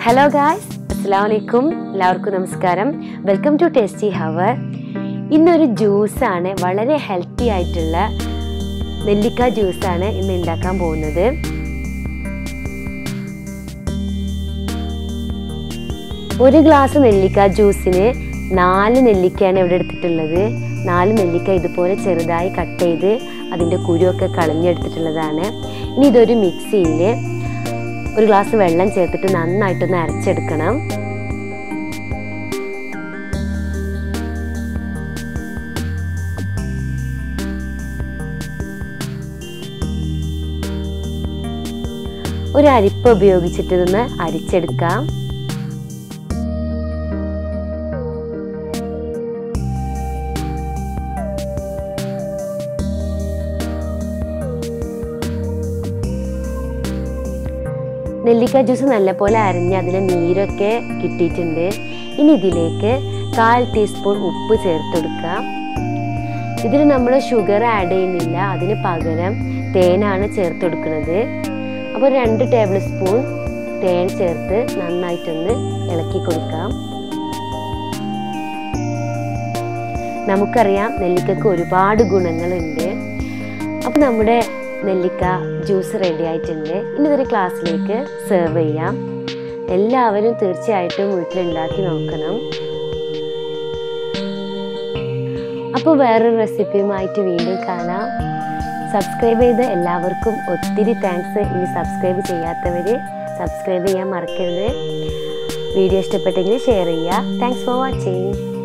hello guys അസ്സാം വലൈക്കും എല്ലാവർക്കും നമസ്കാരം വെൽക്കം ടു ടേസ്റ്റി ഹവർ ഇന്നൊരു ജ്യൂസാണ് വളരെ ഹെൽത്തി ആയിട്ടുള്ള നെല്ലിക്ക ജ്യൂസാണ് ഇന്ന് ഉണ്ടാക്കാൻ പോകുന്നത് ഒരു ഗ്ലാസ് നെല്ലിക്ക ജ്യൂസിന് നാല് നെല്ലിക്കയാണ് ഇവിടെ എടുത്തിട്ടുള്ളത് നാല് നെല്ലിക്ക ഇതുപോലെ ചെറുതായി കട്ട് ചെയ്ത് അതിൻ്റെ കുരുവൊക്കെ കളഞ്ഞെടുത്തിട്ടുള്ളതാണ് ഇനി ഇതൊരു മിക്സിയിൽ ഒരു ഗ്ലാസ് വെള്ളം ചേർത്തിട്ട് നന്നായിട്ടൊന്ന് അരച്ചെടുക്കണം ഒരു അരിപ്പ ഉപയോഗിച്ചിട്ട് ഇതൊന്ന് അരിച്ചെടുക്കാം നെല്ലിക്ക ജ്യൂസ് നല്ലപോലെ അരിഞ്ഞ് അതിലെ നീരൊക്കെ കിട്ടിയിട്ടുണ്ട് ഇനി ഇതിലേക്ക് കാൽ ടീസ്പൂൺ ഉപ്പ് ചേർത്ത് കൊടുക്കാം ഇതിൽ നമ്മൾ ഷുഗർ ആഡ് ചെയ്യുന്നില്ല അതിന് പകരം തേനാണ് ചേർത്ത് കൊടുക്കുന്നത് അപ്പോൾ രണ്ട് ടേബിൾ സ്പൂൺ തേൻ ചേർത്ത് നന്നായിട്ടൊന്ന് ഇളക്കി കൊടുക്കാം നമുക്കറിയാം നെല്ലിക്കക്ക് ഒരുപാട് ഗുണങ്ങളുണ്ട് അപ്പോൾ നമ്മുടെ നെല്ലിക്ക ജ്യൂസ് റെഡി ആയിട്ടുണ്ട് ഇനി ഇതൊരു ക്ലാസ്സിലേക്ക് സെർവ് ചെയ്യാം എല്ലാവരും തീർച്ചയായിട്ടും വീട്ടിലുണ്ടാക്കി നോക്കണം അപ്പോൾ വേറൊരു റെസിപ്പിയുമായിട്ട് വീണ്ടും കാണാം സബ്സ്ക്രൈബ് ചെയ്ത് എല്ലാവർക്കും ഒത്തിരി താങ്ക്സ് ഇനി സബ്സ്ക്രൈബ് ചെയ്യാത്തവർ സബ്സ്ക്രൈബ് ചെയ്യാൻ മറക്കരുത് വീഡിയോ ഇഷ്ടപ്പെട്ടെങ്കിൽ ഷെയർ ചെയ്യുക താങ്ക്സ് ഫോർ വാച്ചിങ്